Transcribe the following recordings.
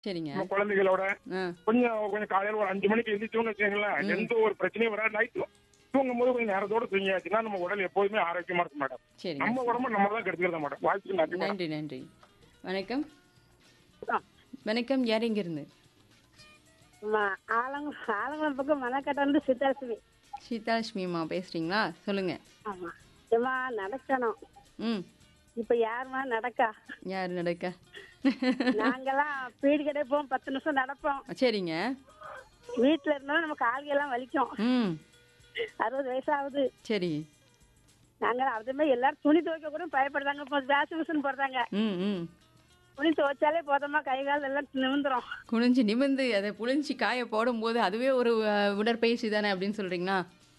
சரிங்க நம்ம குழந்தைகளோட ஆ கொஞ்சம் கொஞ்சம் காலையில ஒரு அஞ்சு மணிக்கு எந்திரிச்சோம்னு வச்சுங்களேன் எந்த ஒரு பிரச்சனையும் வராது நைட்டு தூங்கும் போது கொஞ்சம் நேரத்தோட தூங்கியாச்சுன்னா நம்ம உடல் எப்போதுமே ஆரோக்கியமா இருக்கும் மேடம் சரிங்க நம்ம உடம்ப நம்ம தான் கெடுத்துக்கிறத மேடம் வாய்ப்புக்கு நன்றி மேடம் நன்றி நன்றி வணக்கம் வணக்கம் யார் இங்க இருந்து ம- ஆலங்க ஆலங்குளம் பக்கம் மணக்கட்டை வந்து சித்தாசிவி சீதாலட்சுமி அம்மா பேசுறீங்களா சொல்லுங்க ஆமா ஏம்மா நடக்கணும் ம் இப்ப யாருமா நடக்கா யார் நடக்க நாங்கெல்லாம் பீடி கடை போவோம் பத்து நிமிஷம் நடப்போம் சரிங்க வீட்டுல இருந்தாலும் நம்ம கால்கையெல்லாம் வலிக்கும் ம் அறுபது வயசாகுது சரி நாங்க அதே மாதிரி எல்லாரும் துணி துவைக்க கூட பயப்படுறாங்க இப்போ வாஷிங் மிஷின் போடுறாங்க ம் ம் துணி துவைச்சாலே போதுமா கை கால் எல்லாம் நிமிந்துரும் குனிஞ்சு நிமிந்து அதை புளிஞ்சு காய போடும்போது அதுவே ஒரு அஹ், உடற்பயிற்சி தானே அப்படின்னு சொல்றீங்களா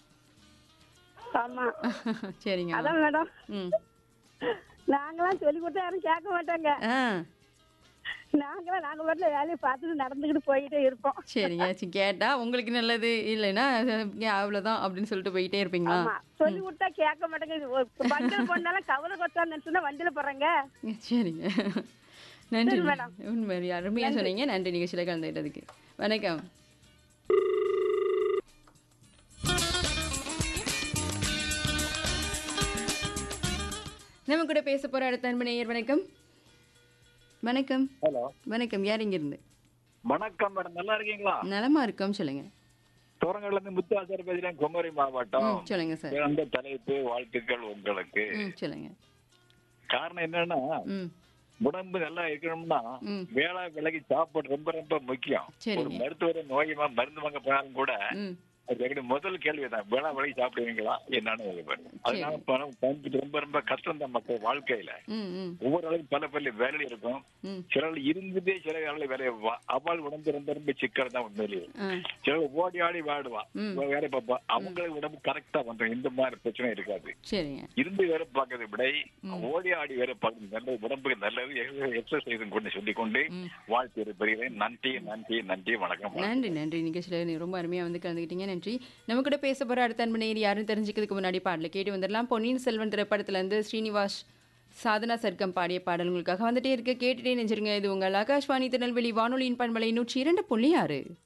ஆமா சரிங்க அதான் மேடம் ம் நாங்களாம் சொல்லி கொடுத்தா யாரும் கேட்க மாட்டாங்க ஆ நாங்களாம் நாங்க வீட்டுல வேலையை பார்த்துட்டு நடந்துக்கிட்டு போயிட்டே இருப்போம் சரிங்க சரி கேட்டா உங்களுக்கு நல்லது இல்லைன்னா அஹ், அவ்வளவுதான் அப்படின்னு சொல்லிட்டு போயிட்டே இருப்பீங்களா ஆமா சொல்லி கொடுத்தா கேட்க மாட்டேங்க இது ஒரு வண்டியில போனாலும் கவலை கொத்தான்னு நினைச்சுன்னா வண்டியில போறாங்க சரிங்க நன்றி சரி, மேடம். உண்மை அருமையா சொன்னீங்க நன்றி நிகழ்ச்சியில கலந்துக்கிட்டதுக்கு வணக்கம் நம்ம கூட பேச போற அடுத்த அன்பு நேயர் வணக்கம் வணக்கம் ஹலோ வணக்கம் யார் இங்க இருந்து வணக்கம் மேடம் நல்லா இருக்கீங்களா நலமா இருக்கோம் சொல்லுங்க தோரங்கள்ல இருந்து முத்து ஆச்சாரி பேசுறேன் குமரி மாவட்டம் ம் சொல்லுங்க சார் சிறந்த தலைப்பு வாழ்த்துக்கள் உங்களுக்கு ம் சொல்லுங்க காரணம் என்னன்னா ம் உடம்பு நல்லா இருக்கணும்னா ம். வேளா விலகி சாப்பாடு ரொம்ப ரொம்ப முக்கியம் ஒரு சரிங்க மருத்துவரை நோயமா மருந்து வாங்க போனாலும் கூட ம் அது எங்களுக்கு முதல் கேள்வி தான் வேளா விலகி சாப்பிடுவீங்களா என்னன்னு கேட்பாரு. அதனால பணம் பயன்படுத்தி ரொம்ப ரொம்ப கஷ்டம் தான் மக்கள் வாழ்க்கையில ம் ம் ஒவ்வொரு ஆளுக்கும் பல பல வேலை இருக்கும் ம் சிலர் இருந்துட்டே சில வேலை வேலை அவள் உடம்பு ரொம்ப ரொம்ப சிக்கல் தான் உண்மையிலேயே ஆ சிலர் ஓடி ஆடி வாடுவான் ம். வேற பாப்பா அவங்களுக்கு உடம்பு கரெக்டா வந்துடும் இந்த மாதிரி பிரச்சனை இருக்காது சரிங்க இருந்து வேற பார்க்கறதை விட ஓடி ஆடி வேற பார்க்கறது நல்லது உடம்புக்கு நல்லது எக்ஸசைஸ் கொண்டு சொல்லிக் கொண்டு ம். வாழ்த்து பெறுகிறேன் நன்றி நன்றி நன்றி வணக்கம் நன்றி நன்றி நிகழ்ச்சியில் நீ ரொம்ப அருமையாக வந்து கலந்துக்கிட்டீங்க நன்றி நம்ம கூட பேச போகிற அடுத்த அன்பு நேர் யாரும் தெரிஞ்சுக்கிறதுக்கு முன்னாடி பாடல கேட்டு வந்துடலாம் பொன்னியின் செல்வன் திரைப்படத்துலேருந்து ஸ்ரீனிவாஸ் சாதனா சர்க்கம் பாடிய பாடல் உங்களுக்காக வந்துட்டே இருக்கு கேட்டுட்டே நெஞ்சிருங்க இது உங்கள் ஆகாஷ்வாணி திருநெல்வேலி வானொலியின் பண்பலை நூற்றி இரண்டு புள்ளி ஆறு